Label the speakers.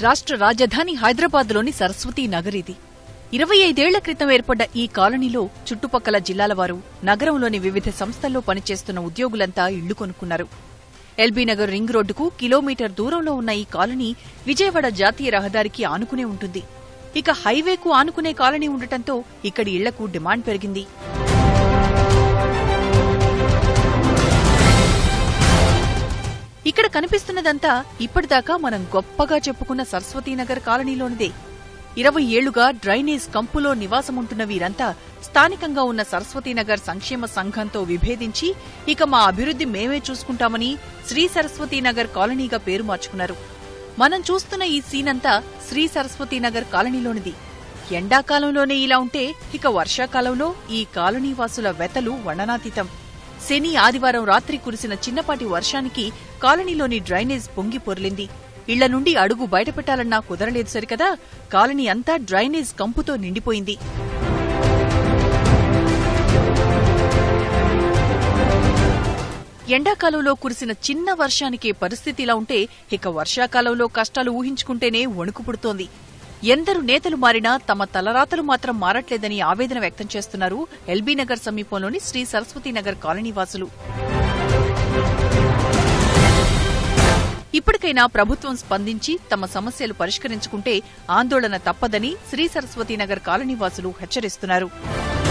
Speaker 1: రాష్ట్ర రాజధాని హైదరాబాద్లోని సరస్వతీ నగర్ ఇది ఇరవై ఐదేళ్ల క్రితం ఏర్పడ్డ ఈ కాలనీలో చుట్టుపక్కల జిల్లాల వారు నగరంలోని వివిధ సంస్థల్లో పనిచేస్తున్న ఉద్యోగులంతా ఇళ్లు కొనుక్కున్నారు ఎల్బీ నగర్ రింగ్ రోడ్డుకు కిలోమీటర్ దూరంలో ఉన్న ఈ కాలనీ విజయవాడ జాతీయ రహదారికి ఆనుకునే ఉంటుంది ఇక హైవేకు ఆనుకునే కాలనీ ఉండటంతో ఇక్కడి ఇళ్లకు డిమాండ్ పెరిగింది ఇక్కడ కనిపిస్తున్నదంతా ఇప్పటిదాకా మనం గొప్పగా చెప్పుకున్న సరస్వతీనగర్ కాలనీలోనిదే ఇరవై ఏళ్లుగా డ్రైనేజ్ కంపులో నివాసముంటున్న వీరంతా స్థానికంగా ఉన్న సరస్వతీనగర్ సంక్షేమ సంఘంతో విభేదించి ఇక మా అభివృద్ధి మేమే చూసుకుంటామని శ్రీ సరస్వతీనగర్ కాలనీగా పేరు మార్చుకున్నారు మనం చూస్తున్న ఈ సీన్ అంతా శ్రీ సరస్వతీనగర్ కాలనీలోనిది ఎండాకాలంలోనే ఇలా ఉంటే ఇక వర్షాకాలంలో ఈ కాలనీ వాసుల వెతలు వర్ణనాతీతం శని ఆదివారం రాత్రి కురిసిన చిన్నపాటి వర్షానికి కాలనీలోని డ్రైనేజ్ పొంగి పొర్లింది ఇళ్ల నుండి అడుగు బయటపెట్టాలన్నా కుదరలేదు సరికదా కాలనీ అంతా డ్రైనేజ్ కంపుతో నిండిపోయింది ఎండాకాలంలో కురిసిన చిన్న వర్షానికే పరిస్థితి ఇలా ఉంటే ఇక వర్షాకాలంలో కష్టాలు ఊహించుకుంటేనే వణుకు పుడుతోంది ఎందరు నేతలు మారినా తమ తలరాతలు మాత్రం మారట్లేదని ఆవేదన వ్యక్తం చేస్తున్నారు ఎల్బీ నగర్ సమీపంలోని శ్రీ సరస్వతీనగర్ కాలనీ వాసులు ఇప్పటికైనా ప్రభుత్వం స్పందించి తమ సమస్యలు పరిష్కరించుకుంటే ఆందోళన తప్పదని శ్రీ సరస్వతీనగర్ కాలనీ వాసులు హెచ్చరిస్తున్నారు